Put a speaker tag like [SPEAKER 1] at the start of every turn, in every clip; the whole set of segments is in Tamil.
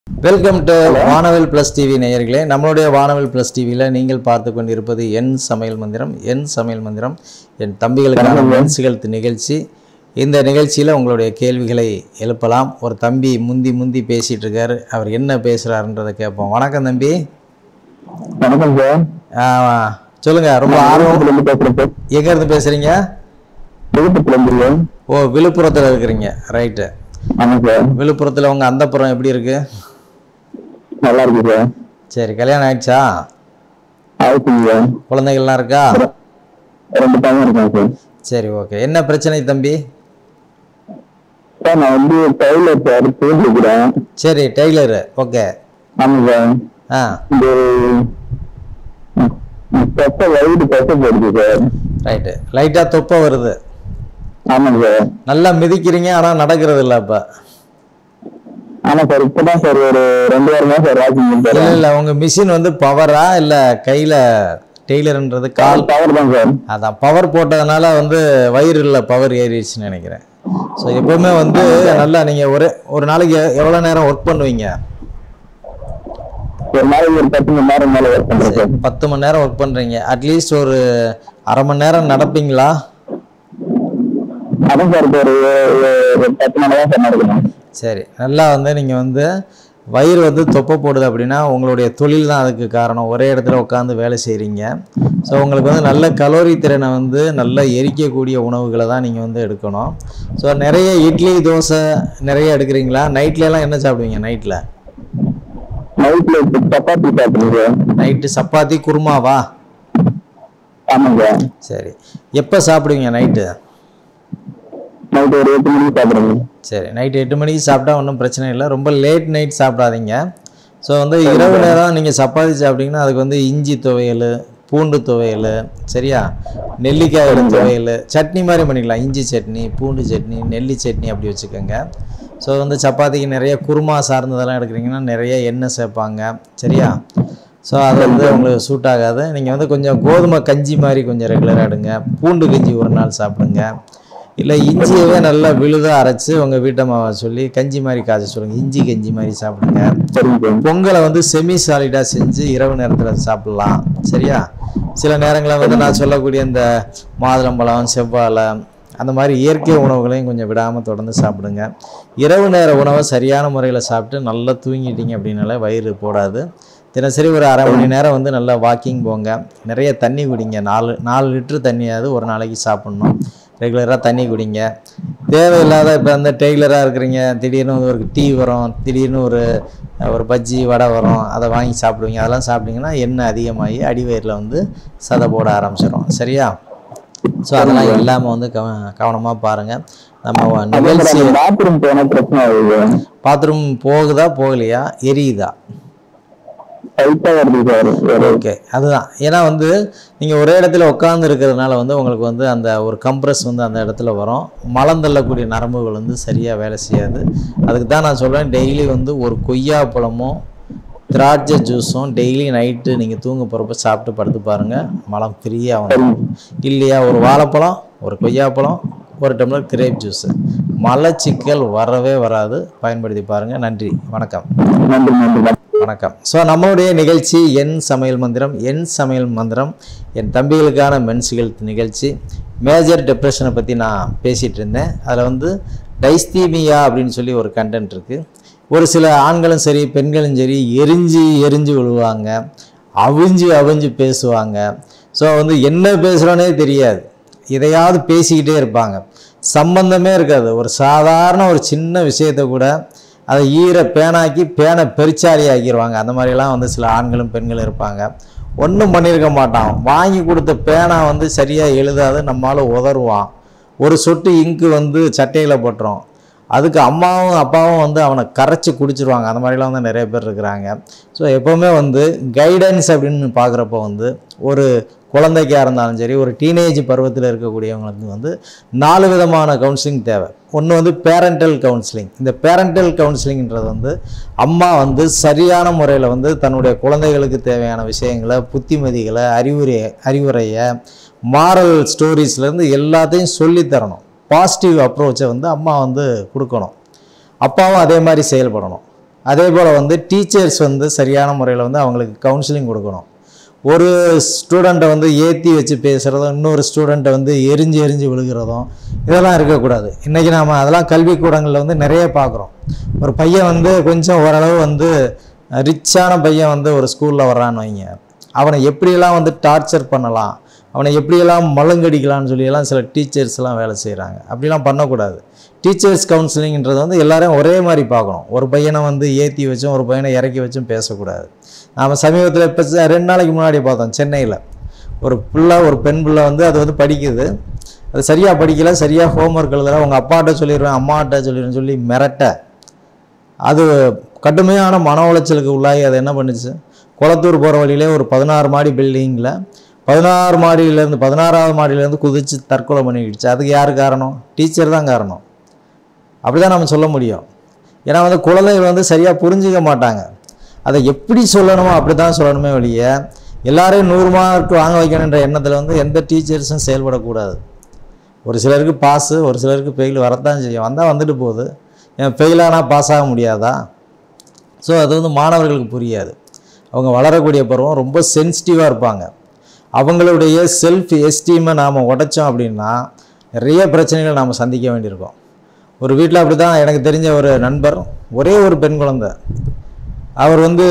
[SPEAKER 1] welcome to Vanavil plus TV நேயர்களே நம்மளுடைய வானவில் ப்ளஸ் டிவியில் நீங்கள் பார்த்து கொண்டிருப்பது என் சமையல் மந்திரம் என் சமையல் மந்திரம் என் தம்பிகளுக்கான மென்சுகள் நிகழ்ச்சி இந்த நிகழ்ச்சியில் உங்களுடைய கேள்விகளை எழுப்பலாம் ஒரு தம்பி முந்தி முந்தி பேசிகிட்டு இருக்காரு அவர் என்ன பேசுகிறாருன்றதை கேட்போம் வணக்கம் தம்பி
[SPEAKER 2] வணக்கம் சார்
[SPEAKER 1] ஆ, சொல்லுங்க ரொம்ப ஆர்வம்
[SPEAKER 2] இருந்து பேசுறேன் சார்
[SPEAKER 1] எங்கேருந்து பேசுகிறீங்க
[SPEAKER 2] விழுப்புரத்துல இருந்து
[SPEAKER 1] ஓ விழுப்புரத்தில் இருக்கிறீங்க ரைட்டு
[SPEAKER 2] ஆமாம் சார்
[SPEAKER 1] விழுப்புரத்தில் உங்கள் அந்தப்புறம் எப்படி இருக்கு
[SPEAKER 2] நல்லா இருக்கு சார்
[SPEAKER 1] சரி கல்யாணம் ஆயிடுச்சா
[SPEAKER 2] ஆயிடுச்சுங்க சார்
[SPEAKER 1] குழந்தைகள்லாம் இருக்கா
[SPEAKER 2] ரெண்டு பையன் இருக்காங்க சார்
[SPEAKER 1] சரி ஓகே என்ன பிரச்சனை தம்பி
[SPEAKER 2] சார் நான் வந்து டைலர் சார் சேர்ந்துருக்கிறேன்
[SPEAKER 1] சரி டெய்லரு ஓகே
[SPEAKER 2] ஆமாம் சார்
[SPEAKER 1] ஆ
[SPEAKER 2] இந்த பெப்ப வயிறு பெப்ப போடுது சார்
[SPEAKER 1] ரைட்டு லைட்டாக தொப்பை வருது
[SPEAKER 2] ஆமாங்க சார்
[SPEAKER 1] நல்லா மிதிக்கிறீங்க ஆனால் நடக்கிறது இல்லை அப்போ
[SPEAKER 2] ஆமா சார் இப்பதான் சார் ஒரு ரெண்டு வாரமா சார் வாக்கிங்
[SPEAKER 1] இல்லை
[SPEAKER 2] பண்ணுறேன்
[SPEAKER 1] இல்லை உங்கள் மிஷின் வந்து பவரா இல்லை கையில் டெய்லர்ன்றது கால்
[SPEAKER 2] கால் பவர் தான் சார்
[SPEAKER 1] அதான் பவர் போட்டதுனால வந்து வயிறு இல்லை பவர் ஏறிடுச்சுன்னு நினைக்கிறேன் ஸோ எப்போவுமே வந்து நல்லா நீங்கள் ஒரு ஒரு நாளைக்கு எவ்வளோ நேரம் ஒர்க் பண்ணுவீங்க
[SPEAKER 2] ஒரு நாளைக்கு ஒரு பத்து மணி நேரம் மேல ஒர்க் பண்றேன் சார்
[SPEAKER 1] பத்து மணி நேரம் ஒர்க் பண்ணுறீங்க அட்லீஸ்ட் ஒரு அரை மணி நேரம் நடப்பீங்களா
[SPEAKER 2] அதான் சார் இப்போ ஒரு ஒரு பத்து மணி நேரம் சார் நடக்கணும்
[SPEAKER 1] சரி நல்லா வந்து நீங்கள் வந்து வயிறு வந்து தொப்பை போடுது அப்படின்னா உங்களுடைய தொழில் தான் அதுக்கு காரணம் ஒரே இடத்துல உட்காந்து வேலை செய்கிறீங்க ஸோ உங்களுக்கு வந்து நல்ல கலோரி திறனை வந்து நல்லா எரிக்கக்கூடிய உணவுகளை தான் நீங்கள் வந்து எடுக்கணும் ஸோ நிறைய இட்லி தோசை நிறைய எடுக்கிறீங்களா நைட்லலாம் என்ன சாப்பிடுவீங்க நைட்டில்
[SPEAKER 2] நைட்ல இப்போ சப்பாத்தி சாப்பிடுங்க சார்
[SPEAKER 1] நைட்டு சப்பாத்தி குருமாவா
[SPEAKER 2] ஆமாங்க
[SPEAKER 1] சரி எப்போ சாப்பிடுவீங்க நைட்டு
[SPEAKER 2] நைட் ஒரு எட்டு மணிக்கு சாப்பிடுங்க
[SPEAKER 1] சரி நைட் எட்டு மணிக்கு சாப்பிட்டா ஒன்றும் பிரச்சனை இல்லை ரொம்ப லேட் நைட் சாப்பிடாதீங்க ஸோ வந்து இரவு நேரம் நீங்கள் சப்பாத்தி சாப்பிட்டீங்கன்னா அதுக்கு வந்து இஞ்சி துவையல் பூண்டு துவையல் சரியா நெல்லிக்காய் துவையல் சட்னி மாதிரி பண்ணிக்கலாம் இஞ்சி சட்னி பூண்டு சட்னி நெல்லி சட்னி அப்படி வச்சுக்கோங்க ஸோ வந்து சப்பாத்திக்கு நிறைய குருமா சார்ந்ததெல்லாம் எடுக்கிறீங்கன்னா நிறைய எண்ணெய் சேர்ப்பாங்க சரியா ஸோ அது வந்து உங்களுக்கு சூட் ஆகாது நீங்கள் வந்து கொஞ்சம் கோதுமை கஞ்சி மாதிரி கொஞ்சம் ரெகுலராக எடுங்க பூண்டு கஞ்சி ஒரு நாள் சாப்பிடுங்க இல்லை இஞ்சியவே நல்லா விழுதாக அரைச்சி உங்கள் வீட்டை மாவை சொல்லி கஞ்சி மாதிரி காய்ச்ச சொல்லுங்கள் இஞ்சி கஞ்சி மாதிரி சாப்பிடுங்க
[SPEAKER 2] சரிங்க சார்
[SPEAKER 1] பொங்கலை வந்து செமி சாலிடாக செஞ்சு இரவு நேரத்தில் சாப்பிடலாம் சரியா சில நேரங்களில் வந்து நான் சொல்லக்கூடிய இந்த மாதுளம்பழம் செவ்வாழை அந்த மாதிரி இயற்கை உணவுகளையும் கொஞ்சம் விடாமல் தொடர்ந்து சாப்பிடுங்க இரவு நேர உணவை சரியான முறையில் சாப்பிட்டு நல்லா தூங்கிட்டீங்க அப்படின்னாலே வயிறு போடாது தினசரி ஒரு அரை மணி நேரம் வந்து நல்லா வாக்கிங் போங்க நிறைய தண்ணி குடிங்க நாலு நாலு லிட்டரு தண்ணியாவது ஒரு நாளைக்கு சாப்பிட்ணும் ரெகுலராக தண்ணி குடிங்க தேவையில்லாத இப்போ அந்த டெய்லராக இருக்கிறீங்க திடீர்னு வந்து ஒரு டீ வரும் திடீர்னு ஒரு ஒரு பஜ்ஜி வடை வரும் அதை வாங்கி சாப்பிடுவீங்க அதெல்லாம் சாப்பிட்டீங்கன்னா எண்ணெய் அதிகமாகி அடிவயிறில் வந்து சதை போட ஆரம்பிச்சிடும் சரியா ஸோ அதெல்லாம் இல்லாமல் வந்து கவ கவனமாக பாருங்கள் நம்ம நிகழ்ச்சி
[SPEAKER 2] பாத்ரூம் போன பிரச்சனை ஆகுது
[SPEAKER 1] பாத்ரூம் போகுதா போகலையா எரியுதா
[SPEAKER 2] டைட்டா வருது சார் ஒரு
[SPEAKER 1] ஓகே அதுதான் ஏன்னா வந்து நீங்கள் ஒரே இடத்துல உட்காந்து இருக்கிறதுனால வந்து உங்களுக்கு வந்து அந்த ஒரு கம்ப்ரஸ் வந்து அந்த இடத்துல வரும் மலம் தள்ளக்கூடிய நரம்புகள் வந்து சரியாக வேலை செய்யாது அதுக்கு தான் நான் சொல்கிறேன் டெய்லி வந்து ஒரு கொய்யா பழமும் திராட்சை ஜூஸும் டெய்லி நைட்டு நீங்கள் தூங்க போகிறப்ப சாப்பிட்டு படுத்து பாருங்கள் மலம் ஃப்ரீயாக வந்துடும் இல்லையா ஒரு வாழைப்பழம் ஒரு கொய்யாப்பழம் ஒரு டம்ளர் கிரேப் ஜூஸு மலச்சிக்கல் வரவே வராது பயன்படுத்தி பாருங்கள் நன்றி வணக்கம்
[SPEAKER 2] நன்றி நன்றி
[SPEAKER 1] வணக்கம் ஸோ நம்மளுடைய நிகழ்ச்சி என் சமையல் மந்திரம் என் சமையல் மந்திரம் என் தம்பிகளுக்கான மென்சுகள் நிகழ்ச்சி மேஜர் டிப்ரெஷனை பற்றி நான் பேசிகிட்டு இருந்தேன் அதில் வந்து டைஸ்தீமியா அப்படின்னு சொல்லி ஒரு கண்டென்ட் இருக்குது ஒரு சில ஆண்களும் சரி பெண்களும் சரி எரிஞ்சு எரிஞ்சு விழுவாங்க அவிஞ்சு அவிஞ்சு பேசுவாங்க ஸோ வந்து என்ன பேசுகிறோன்னே தெரியாது எதையாவது பேசிக்கிட்டே இருப்பாங்க சம்பந்தமே இருக்காது ஒரு சாதாரண ஒரு சின்ன விஷயத்தை கூட அதை ஈர பேனாக்கி பேனை பெருச்சாலி ஆக்கிடுவாங்க அந்த மாதிரிலாம் வந்து சில ஆண்களும் பெண்களும் இருப்பாங்க ஒன்றும் பண்ணியிருக்க மாட்டான் வாங்கி கொடுத்த பேனா வந்து சரியாக எழுதாது நம்மளால் உதறுவான் ஒரு சொட்டு இங்கு வந்து சட்டையில் போட்டுரும் அதுக்கு அம்மாவும் அப்பாவும் வந்து அவனை கரைச்சி குடிச்சிருவாங்க அந்த மாதிரிலாம் வந்து நிறைய பேர் இருக்கிறாங்க ஸோ எப்போவுமே வந்து கைடன்ஸ் அப்படின்னு பார்க்குறப்போ வந்து ஒரு குழந்தைக்காக இருந்தாலும் சரி ஒரு டீனேஜ் பருவத்தில் இருக்கக்கூடியவங்களுக்கு வந்து நாலு விதமான கவுன்சிலிங் தேவை ஒன்று வந்து பேரண்டல் கவுன்சிலிங் இந்த பேரண்டல் கவுன்சிலிங்ன்றது வந்து அம்மா வந்து சரியான முறையில் வந்து தன்னுடைய குழந்தைகளுக்கு தேவையான விஷயங்களை புத்திமதிகளை அறிவுரை அறிவுரையை மாரல் ஸ்டோரிஸ்லேருந்து எல்லாத்தையும் சொல்லித் தரணும் பாசிட்டிவ் அப்ரோச்சை வந்து அம்மா வந்து கொடுக்கணும் அப்பாவும் அதே மாதிரி செயல்படணும் அதே போல் வந்து டீச்சர்ஸ் வந்து சரியான முறையில் வந்து அவங்களுக்கு கவுன்சிலிங் கொடுக்கணும் ஒரு ஸ்டூடெண்ட்டை வந்து ஏற்றி வச்சு பேசுகிறதும் இன்னொரு ஸ்டூடெண்ட்டை வந்து எரிஞ்சு எரிஞ்சு விழுகிறதும் இதெல்லாம் இருக்கக்கூடாது இன்றைக்கி நாம் அதெல்லாம் கல்விக்கூடங்களில் வந்து நிறைய பார்க்குறோம் ஒரு பையன் வந்து கொஞ்சம் ஓரளவு வந்து ரிச்சான பையன் வந்து ஒரு ஸ்கூலில் வர்றான்னு வைங்க அவனை எப்படியெல்லாம் வந்து டார்ச்சர் பண்ணலாம் அவனை எப்படியெல்லாம் மழுங்கடிக்கலாம்னு சொல்லியெல்லாம் சில டீச்சர்ஸ்லாம் வேலை செய்கிறாங்க அப்படிலாம் பண்ணக்கூடாது டீச்சர்ஸ் கவுன்சிலிங்ன்றது வந்து எல்லாரையும் ஒரே மாதிரி பார்க்கணும் ஒரு பையனை வந்து ஏற்றி வச்சும் ஒரு பையனை இறக்கி வச்சும் பேசக்கூடாது நாம் சமீபத்தில் இப்போ ரெண்டு நாளைக்கு முன்னாடி பார்த்தோம் சென்னையில் ஒரு பிள்ளை ஒரு பெண் பிள்ளை வந்து அது வந்து படிக்குது அது சரியாக படிக்கல சரியாக ஹோம்ஒர்க் எழுதலை உங்கள் அப்பாட்ட சொல்லிடுவேன் அம்மாட்ட சொல்லிடுவேன் சொல்லி மிரட்ட அது கடுமையான மன உளைச்சலுக்கு உள்ளாகி அது என்ன பண்ணுச்சு குளத்தூர் போகிற வழியிலே ஒரு பதினாறு மாடி பில்டிங்கில் பதினாறு மாடியிலேருந்து பதினாறாவது மாடியிலேருந்து குதித்து தற்கொலை பண்ணிக்கிடுச்சு அதுக்கு யார் காரணம் டீச்சர் தான் காரணம் அப்படி தான் நம்ம சொல்ல முடியும் ஏன்னா வந்து குழந்தைகள் வந்து சரியாக புரிஞ்சிக்க மாட்டாங்க அதை எப்படி சொல்லணுமோ அப்படி தான் சொல்லணுமே ஒழிய எல்லாரையும் நூறு மார்க் வாங்க வைக்கணுன்ற எண்ணத்தில் வந்து எந்த டீச்சர்ஸும் செயல்படக்கூடாது ஒரு சிலருக்கு பாஸு ஒரு சிலருக்கு ஃபெயில் வரத்தான் செய்யும் வந்தால் வந்துட்டு போகுது ஏன் ஃபெயிலானால் பாஸ் ஆக முடியாதா ஸோ அது வந்து மாணவர்களுக்கு புரியாது அவங்க வளரக்கூடிய பருவம் ரொம்ப சென்சிட்டிவாக இருப்பாங்க அவங்களுடைய செல்ஃப் எஸ்டீமை நாம் உடைச்சோம் அப்படின்னா நிறைய பிரச்சனைகள் நாம் சந்திக்க வேண்டியிருக்கும் ஒரு வீட்டில் அப்படி தான் எனக்கு தெரிஞ்ச ஒரு நண்பர் ஒரே ஒரு பெண் குழந்தை அவர் வந்து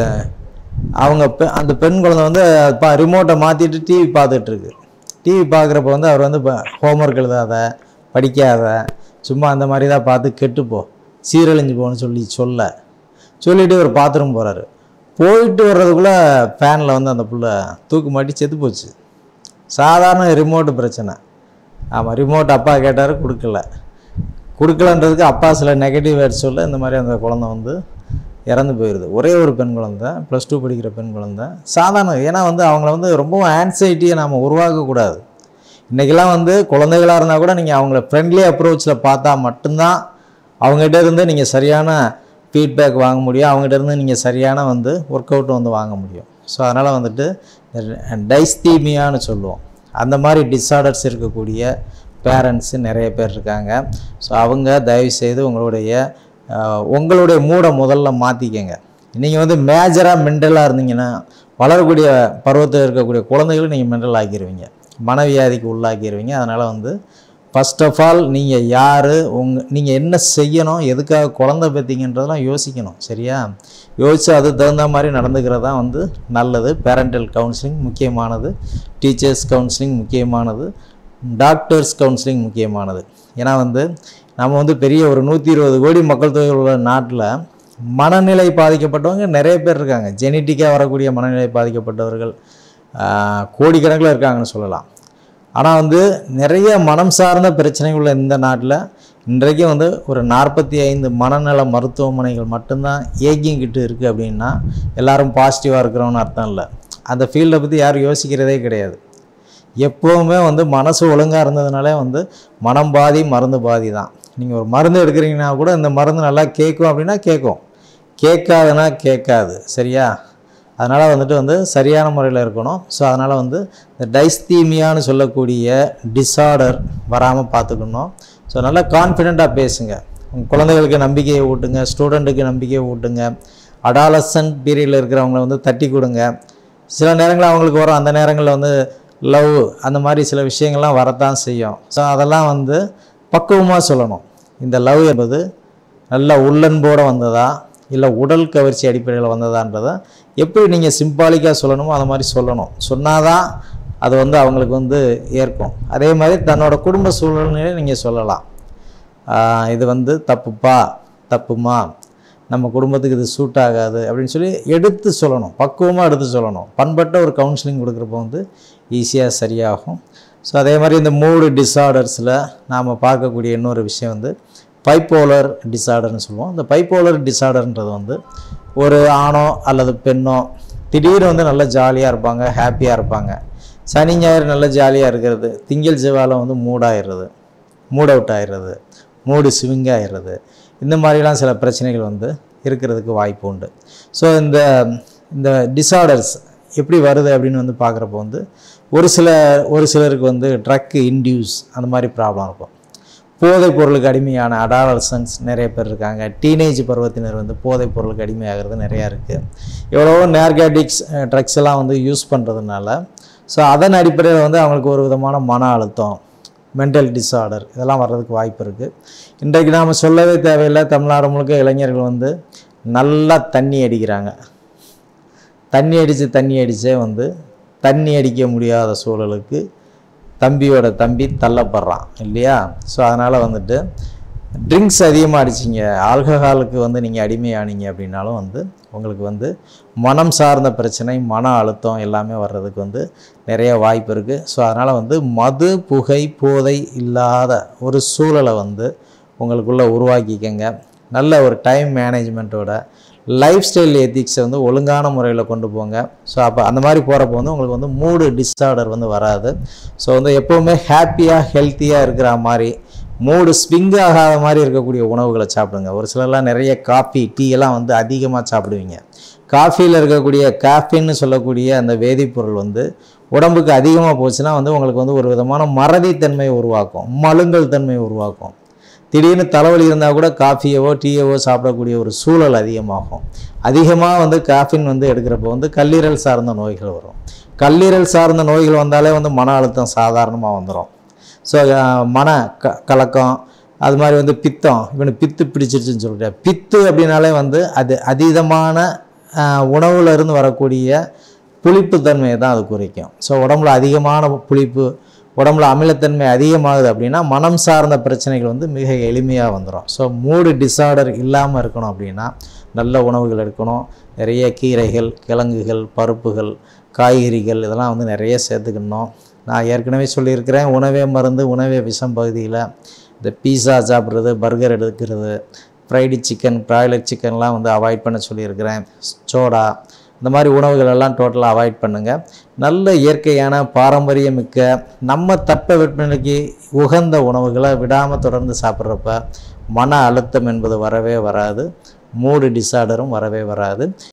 [SPEAKER 1] அவங்க பெ அந்த பெண் குழந்தை வந்து பா ரிமோட்டை மாற்றிட்டு டிவி பார்த்துட்ருக்கு டிவி பார்க்குறப்ப வந்து அவர் வந்து ஹோம்ஒர்க் எழுதாத படிக்காத சும்மா அந்த மாதிரி தான் பார்த்து கெட்டுப்போ சீரழிஞ்சு போன்னு சொல்லி சொல்ல சொல்லிவிட்டு ஒரு பாத்ரூம் போகிறாரு போயிட்டு வர்றதுக்குள்ளே ஃபேனில் வந்து அந்த புள்ள தூக்கு மாட்டி செத்து போச்சு சாதாரண ரிமோட்டு பிரச்சனை ஆமாம் ரிமோட் அப்பா கேட்டார் கொடுக்கல கொடுக்கலன்றதுக்கு அப்பா சில நெகட்டிவ் வேர்ட்ஸ் சொல்ல இந்த மாதிரி அந்த குழந்தை வந்து இறந்து போயிடுது ஒரே ஒரு பெண் குழந்தை ப்ளஸ் டூ படிக்கிற பெண் குழந்தை சாதாரண ஏன்னா வந்து அவங்கள வந்து ரொம்பவும் ஆன்சைட்டியை நாம் உருவாக்கக்கூடாது இன்றைக்கெல்லாம் வந்து குழந்தைகளாக இருந்தால் கூட நீங்கள் அவங்கள ஃப்ரெண்ட்லி அப்ரோச்சில் பார்த்தா மட்டும்தான் அவங்ககிட்ட இருந்து நீங்கள் சரியான ஃபீட்பேக் வாங்க முடியும் அவங்ககிட்ட இருந்து நீங்கள் சரியான வந்து ஒர்க் அவுட் வந்து வாங்க முடியும் ஸோ அதனால் வந்துட்டு டைஸ்தீமியான்னு சொல்லுவோம் அந்த மாதிரி டிஸார்டர்ஸ் இருக்கக்கூடிய பேரண்ட்ஸு நிறைய பேர் இருக்காங்க ஸோ அவங்க தயவுசெய்து உங்களுடைய அஹ், உங்களுடைய மூடை முதல்ல மாற்றிக்கங்க நீங்கள் வந்து மேஜராக மென்டலாக இருந்தீங்கன்னா வளரக்கூடிய பருவத்தில் இருக்கக்கூடிய குழந்தைகளும் நீங்கள் மென்டல் ஆக்கிடுவீங்க மனவியாதிக்கு உள்ளாக்கிடுவீங்க அதனால் வந்து ஃபர்ஸ்ட் ஆஃப் ஆல் நீங்கள் யார் உங்க நீங்கள் என்ன செய்யணும் எதுக்காக குழந்தை பெற்றீங்கன்றதெல்லாம் யோசிக்கணும் சரியா யோசித்து அது தகுந்த மாதிரி நடந்துக்கிறது தான் வந்து நல்லது பேரண்டல் கவுன்சிலிங் முக்கியமானது டீச்சர்ஸ் கவுன்சிலிங் முக்கியமானது டாக்டர்ஸ் கவுன்சிலிங் முக்கியமானது ஏன்னா வந்து நம்ம வந்து பெரிய ஒரு நூற்றி இருபது கோடி மக்கள் தொகை உள்ள நாட்டில் மனநிலை பாதிக்கப்பட்டவங்க நிறைய பேர் இருக்காங்க ஜெனட்டிக்காக வரக்கூடிய மனநிலை பாதிக்கப்பட்டவர்கள் ஆஹ், கோடிக்கணக்கில் இருக்காங்கன்னு சொல்லலாம் ஆனால் வந்து நிறைய மனம் சார்ந்த பிரச்சனைகள் உள்ள இந்த நாட்டில் இன்றைக்கு வந்து ஒரு நாற்பத்தி ஐந்து மனநல மருத்துவமனைகள் மட்டும்தான் இயங்கிக்கிட்டு இருக்குது அப்படின்னா எல்லாரும் பாசிட்டிவாக இருக்கிறோன்னு அர்த்தம் இல்லை அந்த ஃபீல்டை பற்றி யாரும் யோசிக்கிறதே கிடையாது எப்போவுமே வந்து மனசு ஒழுங்காக இருந்ததுனாலே வந்து மனம் பாதி மருந்து பாதி தான் நீங்கள் ஒரு மருந்து எடுக்கிறீங்கன்னா கூட இந்த மருந்து நல்லா கேட்கும் அப்படின்னா கேட்கும் கேட்காதுன்னா கேட்காது சரியா அதனால் வந்துட்டு வந்து சரியான முறையில் இருக்கணும் ஸோ அதனால் வந்து இந்த டைஸ்தீமியான்னு சொல்லக்கூடிய டிஸார்டர் வராமல் பார்த்துக்கணும் ஸோ நல்லா கான்ஃபிடெண்ட்டாக பேசுங்க உங்கள் குழந்தைகளுக்கு நம்பிக்கையை ஊட்டுங்க ஸ்டூடெண்ட்டுக்கு நம்பிக்கையை ஊட்டுங்க அடாலசன்ட் பீரியடில் இருக்கிறவங்கள வந்து தட்டி கொடுங்க சில நேரங்களில் அவங்களுக்கு வரும் அந்த நேரங்களில் வந்து லவ் அந்த மாதிரி சில விஷயங்கள்லாம் வரத்தான் செய்யும் ஸோ அதெல்லாம் வந்து பக்குவமாக சொல்லணும் இந்த லவ் என்பது நல்ல உள்ளன்போடு வந்ததா இல்லை உடல் கவர்ச்சி அடிப்படையில் வந்ததான்றதை எப்படி நீங்கள் சிம்பாலிக்காக சொல்லணுமோ அந்த மாதிரி சொல்லணும் சொன்னாதான் அது வந்து அவங்களுக்கு வந்து ஏற்கும் அதே மாதிரி தன்னோட குடும்ப சூழ்நிலையை நீங்கள் சொல்லலாம் ஆஹ் இது வந்து தப்புப்பா தப்புமா நம்ம குடும்பத்துக்கு இது சூட் ஆகாது அப்படின்னு சொல்லி எடுத்து சொல்லணும் பக்குவமாக எடுத்து சொல்லணும் பண்பட்ட ஒரு கவுன்சிலிங் கொடுக்குறப்ப வந்து ஈஸியாக சரியாகும் ஸோ அதே மாதிரி இந்த மூடு டிஸார்டர்ஸில் நாம் பார்க்கக்கூடிய இன்னொரு விஷயம் வந்து பைப்போலர் டிஸார்டர்னு சொல்லுவோம் இந்த பைப்போலர் டிஸார்டர்ன்றது வந்து ஒரு ஆணோ அல்லது பெண்ணோ திடீர்னு வந்து நல்லா ஜாலியாக இருப்பாங்க ஹாப்பியாக இருப்பாங்க சனி ஞாயிறு நல்ல ஜாலியாக இருக்கிறது திங்கள் செவ்வாயில் வந்து மூடாயிடுறது மூட் அவுட் ஆயிடுறது மூடு ஸ்விங் ஆயிடுறது இந்த மாதிரிலாம் சில பிரச்சனைகள் வந்து இருக்கிறதுக்கு வாய்ப்பு உண்டு ஸோ இந்த இந்த டிஸார்டர்ஸ் எப்படி வருது அப்படின்னு வந்து பார்க்குறப்போ வந்து ஒரு சில ஒரு சிலருக்கு வந்து ட்ரக் இன்டியூஸ் அந்த மாதிரி ப்ராப்ளம் இருக்கும் போதைப் பொருளுக்கு அடிமையான அடாலசன்ஸ் நிறைய பேர் இருக்காங்க டீனேஜ் பருவத்தினர் வந்து போதைப் பொருளுக்கு அடிமையாகிறது நிறையா இருக்குது எவ்வளவோ நேர்காட்டிக்ஸ் ட்ரக்ஸ் எல்லாம் வந்து யூஸ் பண்ணுறதுனால ஸோ அதன் அடிப்படையில் வந்து அவங்களுக்கு ஒரு விதமான மன அழுத்தம் மென்டல் டிஸார்டர் இதெல்லாம் வர்றதுக்கு வாய்ப்பு இருக்குது இன்றைக்கு நாம் சொல்லவே தேவையில்லை தமிழ்நாடு முழுக்க இளைஞர்கள் வந்து நல்லா தண்ணி அடிக்கிறாங்க தண்ணி அடித்து தண்ணி அடித்தே வந்து தண்ணி அடிக்க முடியாத சூழலுக்கு தம்பியோட தம்பி தள்ளப்படுறான் இல்லையா ஸோ அதனால் வந்துட்டு ட்ரிங்க்ஸ் அதிகமாக அடிச்சிங்க ஆல்கஹாலுக்கு வந்து நீங்கள் அடிமையானீங்க அப்படின்னாலும் வந்து உங்களுக்கு வந்து மனம் சார்ந்த பிரச்சனை மன அழுத்தம் எல்லாமே வர்றதுக்கு வந்து நிறைய வாய்ப்பு இருக்குது ஸோ அதனால் வந்து மது புகை போதை இல்லாத ஒரு சூழலை வந்து உங்களுக்குள்ளே உருவாக்கிக்கங்க நல்ல ஒரு டைம் மேனேஜ்மெண்ட்டோட லைஃப் ஸ்டைல் எத்திக்ஸை வந்து ஒழுங்கான முறையில் கொண்டு போங்க ஸோ அப்போ அந்த மாதிரி போகிறப்போ வந்து உங்களுக்கு வந்து மூடு டிஸார்டர் வந்து வராது ஸோ வந்து எப்போவுமே ஹாப்பியாக ஹெல்த்தியாக இருக்கிற மாதிரி மூடு ஸ்விங் ஆகாத மாதிரி இருக்கக்கூடிய உணவுகளை சாப்பிடுங்க ஒரு சிலர்லாம் நிறைய காஃபி டீ எல்லாம் வந்து அதிகமாக சாப்பிடுவீங்க காஃபியில் இருக்கக்கூடிய காஃபின்னு சொல்லக்கூடிய அந்த வேதிப்பொருள் வந்து உடம்புக்கு அதிகமாக போச்சுன்னா வந்து உங்களுக்கு வந்து ஒரு விதமான மறதித்தன்மையை உருவாக்கும் மழுங்கல் தன்மையை உருவாக்கும் திடீர்னு தலைவலி இருந்தால் கூட காஃபியவோ டீயவோ சாப்பிடக்கூடிய ஒரு சூழல் அதிகமாகும் அதிகமாக வந்து காஃபின் வந்து எடுக்கிறப்போ வந்து கல்லீரல் சார்ந்த நோய்கள் வரும் கல்லீரல் சார்ந்த நோய்கள் வந்தாலே வந்து மன அழுத்தம் சாதாரணமாக வந்துடும் ஸோ மன க கலக்கம் அது மாதிரி வந்து பித்தம் இவனுக்கு பித்து பிடிச்சிருச்சுன்னு சொல்லிட்டு பித்து அப்படின்னாலே வந்து அது அதீதமான உணவுல இருந்து வரக்கூடிய புளிப்புத்தன்மையை தான் அது குறைக்கும் ஸோ உடம்புல அதிகமான புளிப்பு உடம்புல அமிலத்தன்மை அதிகமாகுது அப்படின்னா மனம் சார்ந்த பிரச்சனைகள் வந்து மிக எளிமையாக வந்துடும் ஸோ மூடு டிஸார்டர் இல்லாமல் இருக்கணும் அப்படின்னா நல்ல உணவுகள் எடுக்கணும் நிறைய கீரைகள் கிழங்குகள் பருப்புகள் காய்கறிகள் இதெல்லாம் வந்து நிறைய சேர்த்துக்கணும் நான் ஏற்கனவே சொல்லியிருக்கிறேன் உணவே மருந்து உணவே விஷம் பகுதியில் இந்த பீஸா சாப்பிட்றது பர்கர் எடுக்கிறது ஃப்ரைடு சிக்கன் ப்ராய்லர் சிக்கன்லாம் வந்து அவாய்ட் பண்ண சொல்லியிருக்கிறேன் சோடா இந்த மாதிரி உணவுகள் எல்லாம் டோட்டலாக அவாய்ட் பண்ணுங்கள் நல்ல இயற்கையான பாரம்பரியமிக்க நம்ம தட்ப வெப்பநிலைக்கு உகந்த உணவுகளை விடாமல் தொடர்ந்து சாப்பிட்றப்ப மன அழுத்தம் என்பது வரவே வராது மூடு டிஸார்டரும் வரவே வராது